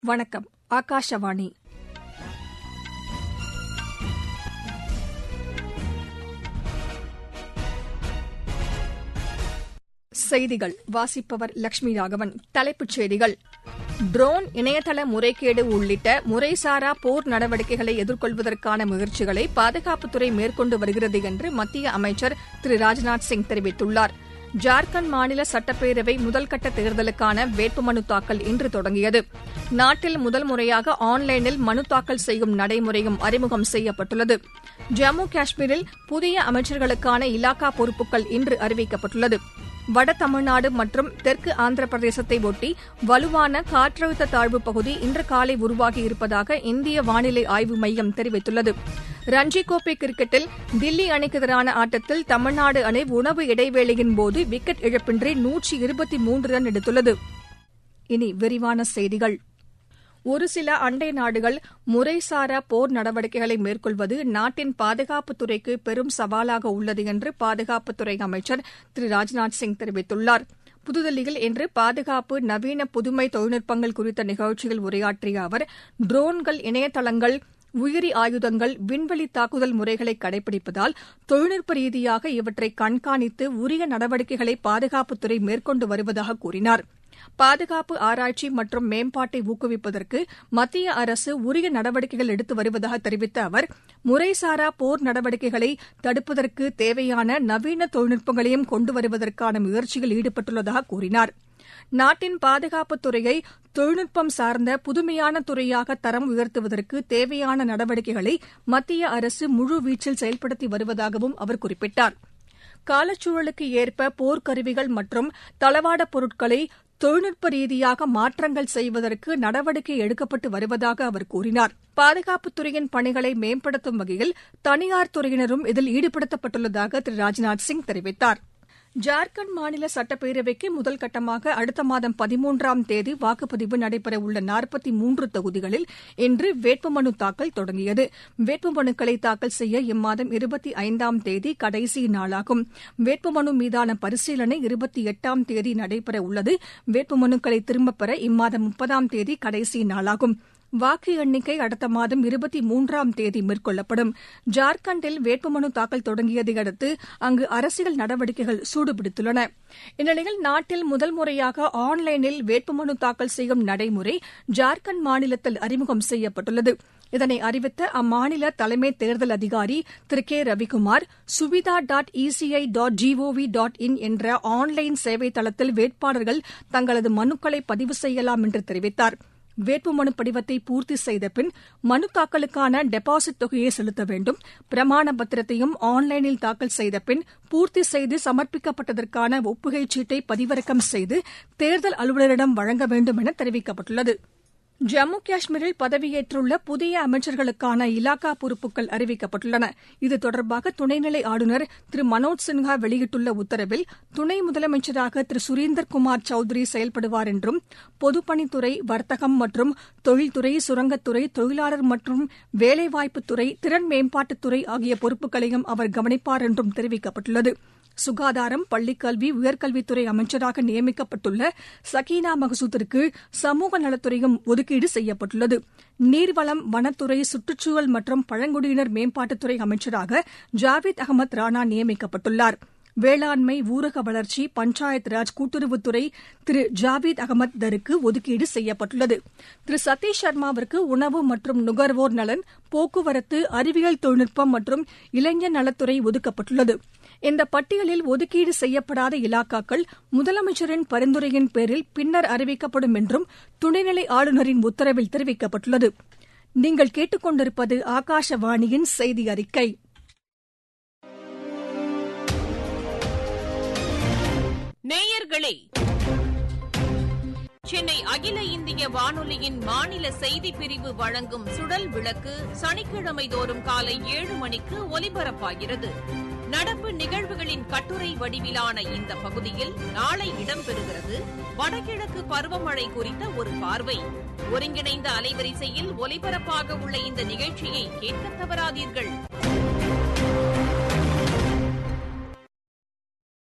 வணக்கம் ஆகாஷவாணி செய்திகள் வாசிப்பவர் லட்சுமி ராகவன் தலைப்புச் செய்திகள் ட்ரோன் இணையதள முறைகேடு உள்ளிட்ட முறைசாரா போர் நடவடிக்கைகளை எதிர்கொள்வதற்கான முயற்சிகளை பாதுகாப்புத்துறை மேற்கொண்டு வருகிறது என்று மத்திய அமைச்சர் திரு ராஜ்நாத் சிங் தெரிவித்துள்ளார் ஜார்க்கண்ட் மாநில சட்டப்பேரவை முதல்கட்ட தேர்தலுக்கான வேட்புமனு தாக்கல் இன்று தொடங்கியது நாட்டில் முதல் முறையாக ஆன்லைனில் மனு தாக்கல் செய்யும் நடைமுறையும் அறிமுகம் செய்யப்பட்டுள்ளது ஜம்மு காஷ்மீரில் புதிய அமைச்சர்களுக்கான இலாக்கா பொறுப்புகள் இன்று அறிவிக்கப்பட்டுள்ளது வட தமிழ்நாடு மற்றும் தெற்கு ஆந்திர பிரதேசத்தை ஒட்டி வலுவான காற்றழுத்த தாழ்வுப் பகுதி இன்று காலை உருவாகி இருப்பதாக இந்திய வானிலை ஆய்வு மையம் தெரிவித்துள்ளது ரஞ்சி கோப்பை கிரிக்கெட்டில் தில்லி அணிக்கு எதிரான ஆட்டத்தில் தமிழ்நாடு அணி உணவு இடைவேளையின் போது விக்கெட் இழப்பின்றி நூற்றி இருபத்தி மூன்று ரன் எடுத்துள்ளது இனி விரிவான செய்திகள் ஒரு சில அண்டை நாடுகள் முறைசாரா போர் நடவடிக்கைகளை மேற்கொள்வது நாட்டின் பாதுகாப்புத்துறைக்கு பெரும் சவாலாக உள்ளது என்று பாதுகாப்புத்துறை அமைச்சர் திரு ராஜ்நாத் சிங் தெரிவித்துள்ளார் புதுதில்லியில் இன்று பாதுகாப்பு நவீன புதுமை தொழில்நுட்பங்கள் குறித்த நிகழ்ச்சியில் உரையாற்றிய அவர் ட்ரோன்கள் இணையதளங்கள் உயிரி ஆயுதங்கள் விண்வெளி தாக்குதல் முறைகளை கடைபிடிப்பதால் தொழில்நுட்ப ரீதியாக இவற்றை கண்காணித்து உரிய நடவடிக்கைகளை பாதுகாப்புத்துறை மேற்கொண்டு வருவதாக கூறினார் பாதுகாப்பு ஆராய்ச்சி மற்றும் மேம்பாட்டை ஊக்குவிப்பதற்கு மத்திய அரசு உரிய நடவடிக்கைகள் எடுத்து வருவதாக தெரிவித்த அவர் முறைசாரா போர் நடவடிக்கைகளை தடுப்பதற்கு தேவையான நவீன தொழில்நுட்பங்களையும் கொண்டு வருவதற்கான முயற்சியில் ஈடுபட்டுள்ளதாக கூறினார் நாட்டின் பாதுகாப்புத் துறையை தொழில்நுட்பம் சார்ந்த புதுமையான துறையாக தரம் உயர்த்துவதற்கு தேவையான நடவடிக்கைகளை மத்திய அரசு முழுவீச்சில் செயல்படுத்தி வருவதாகவும் அவர் குறிப்பிட்டார் காலச்சூழலுக்கு ஏற்ப போர்க்கருவிகள் மற்றும் தளவாடப் பொருட்களை தொழில்நுட்ப ரீதியாக மாற்றங்கள் செய்வதற்கு நடவடிக்கை எடுக்கப்பட்டு வருவதாக அவர் கூறினார் பாதுகாப்புத்துறையின் பணிகளை மேம்படுத்தும் வகையில் தனியார் துறையினரும் இதில் ஈடுபடுத்தப்பட்டுள்ளதாக திரு ராஜ்நாத் சிங் தெரிவித்தார் ஜார்க்கண்ட் மாநில சட்டப்பேரவைக்கு முதல் கட்டமாக அடுத்த மாதம் பதிமூன்றாம் தேதி வாக்குப்பதிவு நடைபெறவுள்ள நாற்பத்தி மூன்று தொகுதிகளில் இன்று வேட்புமனு தாக்கல் தொடங்கியது வேட்புமனுக்களை தாக்கல் செய்ய இம்மாதம் இருபத்தி ஐந்தாம் தேதி கடைசி நாளாகும் வேட்புமனு மீதான பரிசீலனை இருபத்தி எட்டாம் தேதி நடைபெறவுள்ளது வேட்புமனுக்களை திரும்பப் பெற இம்மாதம் முப்பதாம் தேதி கடைசி நாளாகும் வாக்கு எண்ணிக்கை அடுத்த மாதம் இருபத்தி மூன்றாம் தேதி மேற்கொள்ளப்படும் ஜார்க்கண்டில் வேட்புமனு தாக்கல் தொடங்கியதை அடுத்து அங்கு அரசியல் நடவடிக்கைகள் சூடுபிடித்துள்ளன இந்நிலையில் நாட்டில் முதல் முறையாக ஆன்லைனில் வேட்புமனு தாக்கல் செய்யும் நடைமுறை ஜார்க்கண்ட் மாநிலத்தில் அறிமுகம் செய்யப்பட்டுள்ளது இதனை அறிவித்த அம்மாநில தலைமை தேர்தல் அதிகாரி திரு K Ravikumar Suvidha dot ECI dot GOV dot in என்ற ஆன்லைன் சேவை தளத்தில் வேட்பாளர்கள் தங்களது மனுக்களை பதிவு செய்யலாம் என்று தெரிவித்தாா் வேட்புமனு படிவத்தை பூர்த்தி செய்த பின் மனு தாக்கலுக்கான டெபாசிட் தொகையை செலுத்த வேண்டும் பிரமாண பத்திரத்தையும் ஆன்லைனில் தாக்கல் செய்த பின் பூர்த்தி செய்து சமர்ப்பிக்கப்பட்டதற்கான ஒப்புகைச் சீட்டை பதிவிறக்கம் செய்து தேர்தல் அலுவலரிடம் வழங்க வேண்டும் என தெரிவிக்கப்பட்டுள்ளது ஜம்மு காஷ்மீரில் பதவியேற்றுள்ள புதிய அமைச்சர்களுக்கான இலாக்கா பொறுப்புகள் அறிவிக்கப்பட்டுள்ளன இது தொடர்பாக துணைநிலை ஆளுநர் திரு மனோஜ் சின்ஹா வெளியிட்டுள்ள உத்தரவில் துணை முதலமைச்சராக திரு சுரீந்தர் குமார் சௌத்ரி செயல்படுவார் என்றும் பொதுப்பணித்துறை வர்த்தகம் மற்றும் தொழில்துறை சுரங்கத்துறை தொழிலாளர் மற்றும் வேலைவாய்ப்புத்துறை திறன் மேம்பாட்டுத்துறை ஆகிய பொறுப்புகளையும் அவர் கவனிப்பார் என்றும் தெரிவிக்கப்பட்டுள்ளது சுகாதாரம் பள்ளிக்கல்வி உயர்கல்வித்துறை அமைச்சராக நியமிக்கப்பட்டுள்ள சக்கீனா மகசூத்திற்கு சமூக நலத்துறையும் ஒதுக்கீடு செய்யப்பட்டுள்ளது நீர்வளம் வனத்துறை சுற்றுச்சூழல் மற்றும் பழங்குடியினர் மேம்பாட்டுத்துறை அமைச்சராக ஜாவித் அகமது ராணா நியமிக்கப்பட்டுள்ளார் வேளாண்மை ஊரக வளர்ச்சி பஞ்சாயத் ராஜ் கூட்டுறவுத்துறை திரு ஜாவீத் அகமது தருக்கு ஒதுக்கீடு செய்யப்பட்டுள்ளது திரு சதீஷ் சர்மாவிற்கு உணவு மற்றும் நுகர்வோர் நலன் போக்குவரத்து அறிவியல் தொழில்நுட்பம் மற்றும் இளைஞர் நலத்துறை ஒதுக்கப்பட்டுள்ளது இந்த பட்டியலில் ஒதுக்கீடு செய்யப்படாத இலாக்காக்கள் முதலமைச்சரின் பரிந்துரையின் பேரில் பின்னர் அறிவிக்கப்படும் என்றும் துணைநிலை ஆளுநரின் உத்தரவில் தெரிவிக்கப்பட்டுள்ளது நீங்கள் கேட்டுக்கொண்டிருப்பது ஆகாஷவாணியின் செய்தி அறிக்கை நேயர்களே சென்னை அகில இந்திய வானொலியின் மாநில செய்திப் பிரிவு வழங்கும் சுடல் விளக்கு சனிக்கிழமை தோறும் காலை ஏழு மணிக்கு ஒலிபரப்பாகிறது நடப்பு நிகழ்வுகளின் கட்டுரை வடிவிலான இந்த பகுதியில் நாளை இடம்பெறுகிறது வடகிழக்கு பருவமழை குறித்த ஒரு பார்வை ஒருங்கிணைந்த அலைவரிசையில் ஒலிபரப்பாக உள்ள இந்த நிகழ்ச்சியை கேட்க தவறாதீர்கள்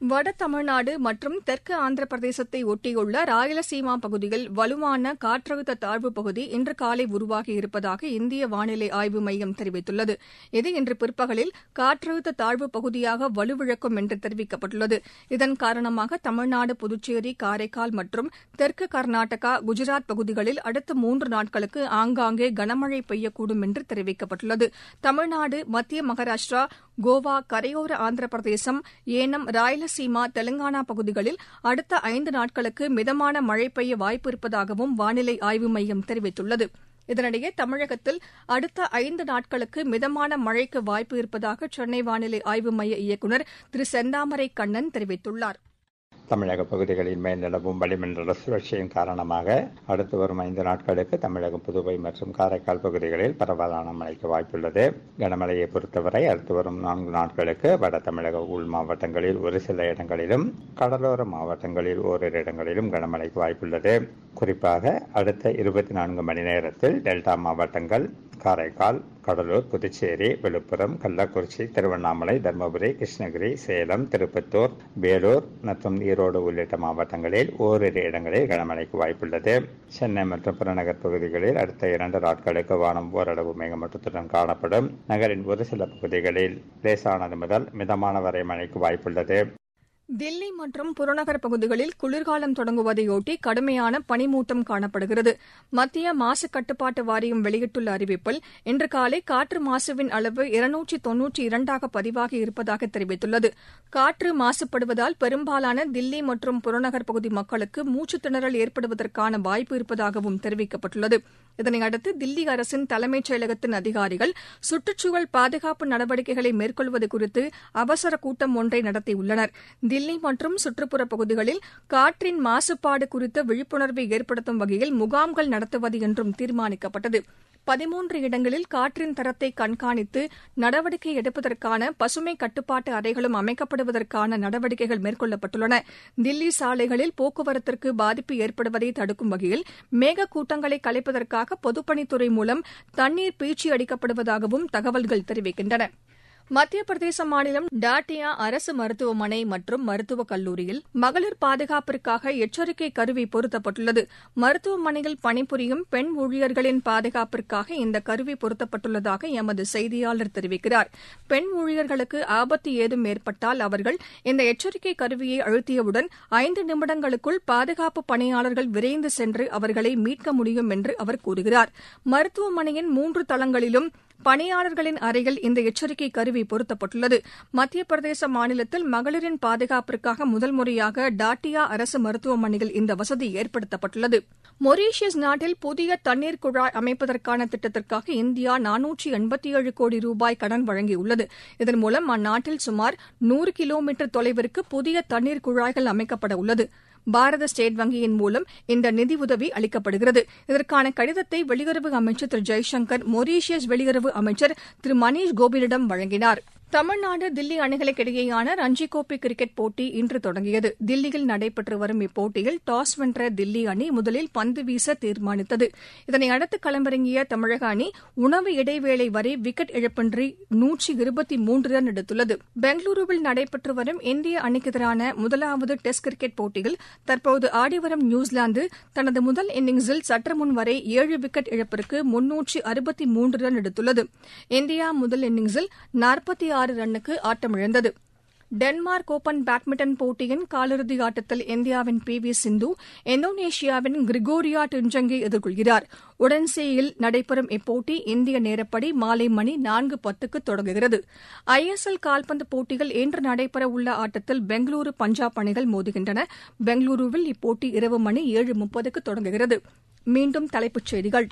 வட தமிழ்நாடு மற்றும் தெற்கு ஆந்திர பிரதேசத்தை ஒட்டியுள்ள ராயலசீமா பகுதியில் வலுவான காற்றழுத்த தாழ்வு பகுதி இன்று காலை உருவாகி இருப்பதாக இந்திய வானிலை ஆய்வு மையம் தெரிவித்துள்ளது இது இன்று பிற்பகலில் காற்றழுத்த தாழ்வு பகுதியாக வலுவிழக்கும் என்று தெரிவிக்கப்பட்டுள்ளது இதன் காரணமாக தமிழ்நாடு புதுச்சேரி காரைக்கால் மற்றும் தெற்கு கர்நாடகா குஜராத் பகுதிகளில் அடுத்த மூன்று நாட்களுக்கு ஆங்காங்கே கனமழை பெய்யக்கூடும் என்று தெரிவிக்கப்பட்டுள்ளது தமிழ்நாடு மத்திய மகாராஷ்டிரா கோவா கரையோர ஆந்திர பிரதேசம் ஏனம் ராயலசீமா தெலங்கானா பகுதிகளில் அடுத்த ஐந்து நாட்களுக்கு மிதமான மழை பெய்ய வாய்ப்பு இருப்பதாகவும் வானிலை ஆய்வு மையம் தெரிவித்துள்ளது இதனிடையே தமிழகத்தில் அடுத்த ஐந்து நாட்களுக்கு மிதமான மழைக்கு வாய்ப்பு இருப்பதாக சென்னை வானிலை ஆய்வு மைய இயக்குநர் திரு செந்தாமரை கண்ணன் தெரிவித்துள்ளார் தமிழக பகுதிகளின் மேல் நிலவும் வளிமண்டல சுழற்சியின் காரணமாக அடுத்து வரும் ஐந்து நாட்களுக்கு தமிழகம் புதுவை மற்றும் காரைக்கால் பகுதிகளில் பரவலான மழைக்கு வாய்ப்புள்ளது கனமழையை பொறுத்தவரை அடுத்து வரும் நான்கு நாட்களுக்கு வட தமிழக உள் மாவட்டங்களில் ஒரு சில இடங்களிலும் கடலோர மாவட்டங்களில் ஓரிரு இடங்களிலும் கனமழைக்கு வாய்ப்புள்ளது குறிப்பாக அடுத்த இருபத்தி நான்கு மணி நேரத்தில் டெல்டா மாவட்டங்கள் காரைக்கால் கடலூர் புதுச்சேரி விழுப்புரம் கள்ளக்குறிச்சி திருவண்ணாமலை தருமபுரி கிருஷ்ணகிரி சேலம் திருப்பத்தூர் வேலூர் மற்றும் ஈரோடு உள்ளிட்ட மாவட்டங்களில் ஓரிரு இடங்களில் கனமழைக்கு வாய்ப்புள்ளது சென்னை மற்றும் புறநகர் பகுதிகளில் அடுத்த இரண்டு நாட்களுக்கு வானம் ஓரளவு மேகமூட்டத்துடன் காணப்படும் நகரின் ஒரு சில பகுதிகளில் லேசானது முதல் மிதமான வரை மழைக்கு வாய்ப்புள்ளது தில்லி மற்றும் புறநகர் பகுதிகளில் குளிர்காலம் தொடங்குவதையொட்டி கடுமையான பனிமூட்டம் காணப்படுகிறது மத்திய மாசு கட்டுப்பாட்டு வாரியம் வெளியிட்டுள்ள அறிவிப்பில் இன்று காலை காற்று மாசுவின் அளவு இருநூற்றி தொன்னூற்றி இரண்டாக பதிவாகி இருப்பதாக தெரிவித்துள்ளது காற்று மாசுபடுவதால் பெரும்பாலான தில்லி மற்றும் புறநகர் பகுதி மக்களுக்கு மூச்சுத் திணறல் ஏற்படுவதற்கான வாய்ப்பு இருப்பதாகவும் தெரிவிக்கப்பட்டுள்ளது இதனையடுத்து தில்லி அரசின் தலைமைச் செயலகத்தின் அதிகாரிகள் சுற்றுச்சூழல் பாதுகாப்பு நடவடிக்கைகளை மேற்கொள்வது குறித்து அவசர கூட்டம் ஒன்றை நடத்தியுள்ளனர் தில்லி மற்றும் சுற்றுப்புற பகுதிகளில் காற்றின் மாசுபாடு குறித்த விழிப்புணர்வை ஏற்படுத்தும் வகையில் முகாம்கள் நடத்துவது என்றும் தீர்மானிக்கப்பட்டது பதிமூன்று இடங்களில் காற்றின் தரத்தை கண்காணித்து நடவடிக்கை எடுப்பதற்கான பசுமை கட்டுப்பாட்டு அறைகளும் அமைக்கப்படுவதற்கான நடவடிக்கைகள் மேற்கொள்ளப்பட்டுள்ளன தில்லி சாலைகளில் போக்குவரத்திற்கு பாதிப்பு ஏற்படுவதை தடுக்கும் வகையில் மேகக்கூட்டங்களை கலைப்பதற்காக பொதுப்பணித்துறை மூலம் தண்ணீர் பீய்ச்சி அடிக்கப்படுவதாகவும் தகவல்கள் தெரிவிக்கின்றன மத்திய பிரதேச மாநிலம் டாட்டியா அரசு மருத்துவமனை மற்றும் மருத்துவக் கல்லூரியில் மகளிர் பாதுகாப்பிற்காக எச்சரிக்கை கருவி பொருத்தப்பட்டுள்ளது மருத்துவமனையில் பணிபுரியும் பெண் ஊழியர்களின் பாதுகாப்பிற்காக இந்த கருவி பொருத்தப்பட்டுள்ளதாக எமது செய்தியாளர் தெரிவிக்கிறார் பெண் ஊழியர்களுக்கு ஆபத்து ஏதும் ஏற்பட்டால் அவர்கள் இந்த எச்சரிக்கை கருவியை அழுத்தியவுடன் ஐந்து நிமிடங்களுக்குள் பாதுகாப்பு பணியாளர்கள் விரைந்து சென்று அவர்களை மீட்க முடியும் என்று அவர் கூறுகிறார் மருத்துவமனையின் மூன்று தளங்களிலும் பணியாளர்களின் அறையில் இந்த எச்சரிக்கை கருவி பொருத்தப்பட்டுள்ளது மத்திய பிரதேச மாநிலத்தில் மகளிரின் பாதுகாப்பிற்காக முதல் முறையாக டாட்டியா அரசு மருத்துவமனையில் இந்த வசதி ஏற்படுத்தப்பட்டுள்ளது மொரீஷியஸ் நாட்டில் புதிய தண்ணீர் குழாய் அமைப்பதற்கான திட்டத்திற்காக இந்தியா நானூற்றி எண்பத்தி ஏழு கோடி ரூபாய் கடன் வழங்கியுள்ளது இதன் மூலம் அந்நாட்டில் சுமார் நூறு கிலோமீட்டர் தொலைவிற்கு புதிய தண்ணீர் குழாய்கள் அமைக்கப்பட உள்ளது பாரத ஸ்டேட் வங்கியின் மூலம் இந்த நிதியுதவி அளிக்கப்படுகிறது இதற்கான கடிதத்தை வெளியுறவு அமைச்சர் திரு ஜெய்சங்கர் மொரீஷியஸ் வெளியுறவு அமைச்சர் திரு மணீஷ் கோபியிடம் வழங்கினார் தமிழ்நாடு தில்லி அணிகளுக்கு இடையேயான ரஞ்சி கோப்பை கிரிக்கெட் போட்டி இன்று தொடங்கியது தில்லியில் நடைபெற்று வரும் இப்போட்டியில் டாஸ் வென்ற தில்லி அணி முதலில் பந்து வீச தீர்மானித்தது இதனையடுத்து களமிறங்கிய தமிழக அணி உணவு இடைவேளை வரை விக்கெட் இழப்பின்றி நூற்றி இருபத்தி மூன்று ரன் எடுத்துள்ளது பெங்களூருவில் நடைபெற்று வரும் இந்திய அணிக்கு எதிரான முதலாவது டெஸ்ட் கிரிக்கெட் போட்டியில் தற்போது ஆடிவரும் நியூசிலாந்து தனது முதல் இன்னிங்ஸில் சற்று முன் வரை ஏழு விக்கெட் இழப்பிற்கு முன்னூற்றி அறுபத்தி மூன்று ரன் எடுத்துள்ளது இந்தியா முதல் இன்னிங்ஸில் நாற்பத்தி ஆறு ரன்னுக்கு ஆட்டமிழந்தது டென்மார்க் ஓபன் பேட்மிண்டன் போட்டியின் காலிறுதி ஆட்டத்தில் இந்தியாவின் பி வி சிந்து இந்தோனேஷியாவின் கிரிகோரியா டின்ஜங்கை எதிர்கொள்கிறார் உடன்சேயில் நடைபெறும் இப்போட்டி இந்திய நேரப்படி மாலை மணி நான்கு பத்துக்கு தொடங்குகிறது ஐ எஸ் எல் கால்பந்து போட்டியில் இன்று நடைபெறவுள்ள ஆட்டத்தில் பெங்களூரு பஞ்சாப் அணிகள் மோதுகின்றன பெங்களூருவில் இப்போட்டி இரவு மணி ஏழு முப்பதுக்கு தொடங்குகிறது மீண்டும் தலைப்புச் செய்திகள்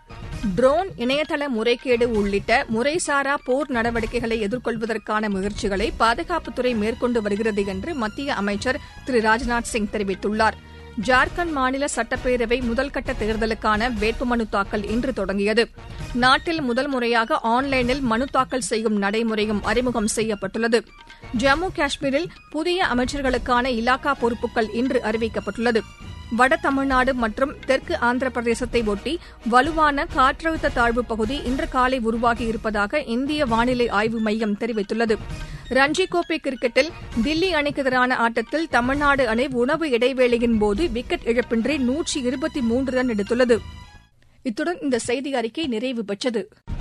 ட்ரோன் இணையதள முறைகேடு உள்ளிட்ட முறைசாரா போர் நடவடிக்கைகளை எதிர்கொள்வதற்கான முயற்சிகளை பாதுகாப்புத்துறை மேற்கொண்டு வருகிறது என்று மத்திய அமைச்சர் திரு ராஜ்நாத் சிங் தெரிவித்துள்ளார் ஜார்க்கண்ட் மாநில சட்டப்பேரவை முதல்கட்ட தேர்தலுக்கான வேட்புமனு தாக்கல் இன்று தொடங்கியது நாட்டில் முதல் முறையாக ஆன்லைனில் மனு தாக்கல் செய்யும் நடைமுறையும் அறிமுகம் செய்யப்பட்டுள்ளது ஜம்மு காஷ்மீரில் புதிய அமைச்சர்களுக்கான இலாக்கா பொறுப்புகள் இன்று அறிவிக்கப்பட்டுள்ளது வட தமிழ்நாடு மற்றும் தெற்கு ஆந்திர பிரதேசத்தை ஒட்டி வலுவான காற்றழுத்த தாழ்வு பகுதி இன்று காலை உருவாகி இருப்பதாக இந்திய வானிலை ஆய்வு மையம் தெரிவித்துள்ளது ரஞ்சி கோப்பை கிரிக்கெட்டில் தில்லி அணிக்கு எதிரான ஆட்டத்தில் தமிழ்நாடு அணி உணவு இடைவேளையின் போது விக்கெட் இழப்பின்றி நூற்றி இருபத்தி மூன்று ரன் எடுத்துள்ளது இத்துடன் இந்த செய்தி அறிக்கை நிறைவு பெற்றது